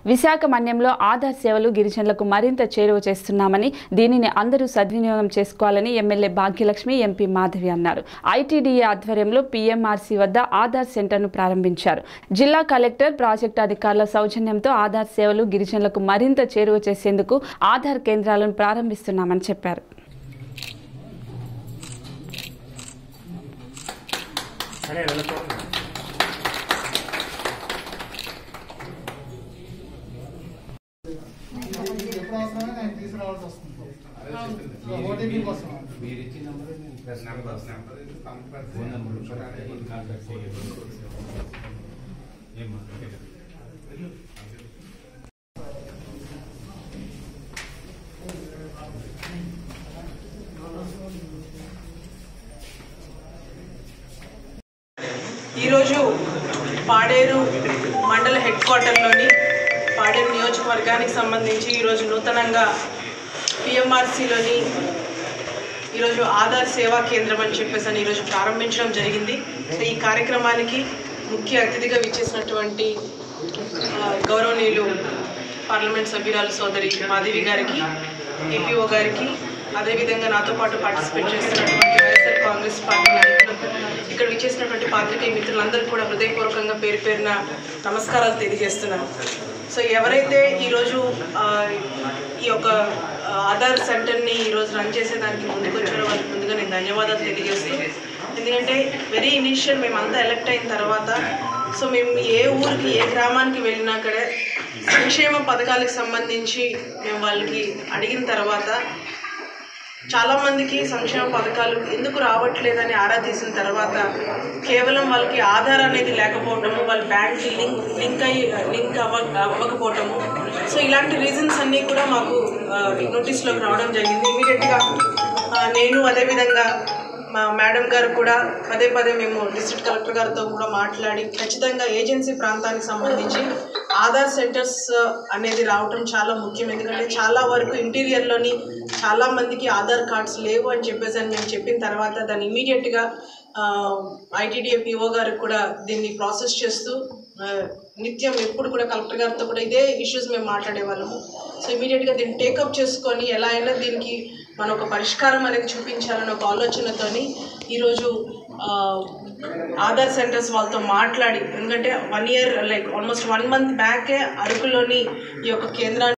విశాఖ మన్యంలో ఆధార్ సేవలు గిరిజనులకు మరింత చేరువ చేస్తున్నామని దీనిని అందరూ సద్వినియోగం చేసుకోవాలని ఎమ్మెల్యే భాగ్యలక్ష్మి ఎంపీ మాధవి అన్నారు ఐటీడీఏ ఆధ్వర్యంలో పీఎంఆర్సీ వద్ద ఆధార్ సెంటర్ను ప్రారంభించారు జిల్లా కలెక్టర్ ప్రాజెక్టు అధికారుల సౌజన్యంతో ఆధార్ సేవలు గిరిజనులకు మరింత చేరువ చేసేందుకు ఆధార్ కేంద్రాలను ప్రారంభిస్తున్నామని చెప్పారు ఎప్పుడు అవసరమే నేను తీసుకురావాల్సి వస్తుంది ఓటీపీ కోసం మీరు ఇచ్చిన నెంబర్ నేను ప్రెస్ ఫోన్ నెంబర్ కాంటాక్ట్ చేయండి ఏమ్మా ఓకే. ఈరోజు పాడేరు మండల హెడ్ క్వార్టర్లోని పాడేరు నియోజకవర్గానికి సంబంధించి ఈరోజు నూతనంగా పిఎంఆర్సీలోని ఈరోజు ఆధార్ సేవా కేంద్రం అని చెప్పేసి అని ఈరోజు ప్రారంభించడం జరిగింది సో ఈ కార్యక్రమానికి ముఖ్య అతిథిగా విచ్చేసినటువంటి ఆ, గౌరవనీయులు పార్లమెంట్ సభ్యురాలు సోదరి మాధవి గారికి ఏపీఓ గారికి అదేవిధంగా నాతో పాటు పార్టిసిపేట్ చేస్తున్నటువంటి వైఎస్ఆర్ కాంగ్రెస్ పార్టీ నాయకులు ఇక్కడ విచ్చేసినటువంటి పాత్రికేయ మిత్రులందరికీ కూడా హృదయపూర్వకంగా పేరు పేరున నమస్కారాలు తెలియజేస్తున్నాను సో ఎవరైతే ఈరోజు ఆ, ఈ యొక్క ఆ, ఆధార్ సెంటర్ని ఈరోజు రన్ చేసేదానికి ముందుకు వచ్చారో వాళ్ళకి ముందుగా నేను ధన్యవాదాలు తెలియజేస్తూ ఎందుకంటే వెరీ ఇనిషియల్ మేమంతా ఎలక్ట్ అయిన తర్వాత సో మేము ఏ ఊరికి ఏ గ్రామానికి వెళ్ళినా అక్కడే సంక్షేమ పథకాలకు సంబంధించి మేము వాళ్ళకి అడిగిన తర్వాత చాలామందికి సంక్షేమ పథకాలు ఎందుకు రావట్లేదని ఆరా తీసిన తర్వాత కేవలం వాళ్ళకి ఆధార్ అనేది లేకపోవటము వాళ్ళ బ్యాంక్ లింక్ లింక్ అయ్యి లింక్ అవ్వ అవ్వకపోవటము సో ఇలాంటి రీజన్స్ అన్నీ కూడా మాకు ఆ, నోటీస్లోకి రావడం జరిగింది ఇమీడియట్గా నేను అదేవిధంగా మా మేడం గారు కూడా పదే పదే మేము డిస్ట్రిక్ట్ కలెక్టర్ గారితో కూడా మాట్లాడి ఖచ్చితంగా ఏజెన్సీ ప్రాంతానికి సంబంధించి ఆధార్ సెంటర్స్ అనేది రావటం చాలా ముఖ్యం ఎందుకంటే చాలా వరకు ఇంటీరియర్లోని చాలా మందికి ఆధార్ కార్డ్స్ లేవు అని చెప్పేసి అని మేము చెప్పిన తర్వాత దాన్ని ఇమీడియట్గా ఐటీడీఏ పిఓ గారికి కూడా దీన్ని ప్రాసెస్ చేస్తూ ఆ, నిత్యం ఎప్పుడు కూడా కలెక్టర్ గారితో కూడా ఇదే ఇష్యూస్ మేము మాట్లాడే వాళ్ళము సో ఇమీడియట్గా దీన్ని టేకప్ చేసుకొని ఎలా అయినా దీనికి మనం ఒక పరిష్కారం అనేది చూపించాలని ఒక ఆలోచనతోని ఈరోజు ఆ, ఆధార్ సెంటర్స్ వాళ్ళతో మాట్లాడి ఎందుకంటే one year like almost one month బ్యాకే అరకులోని ఈ యొక్క కేంద్రాన్ని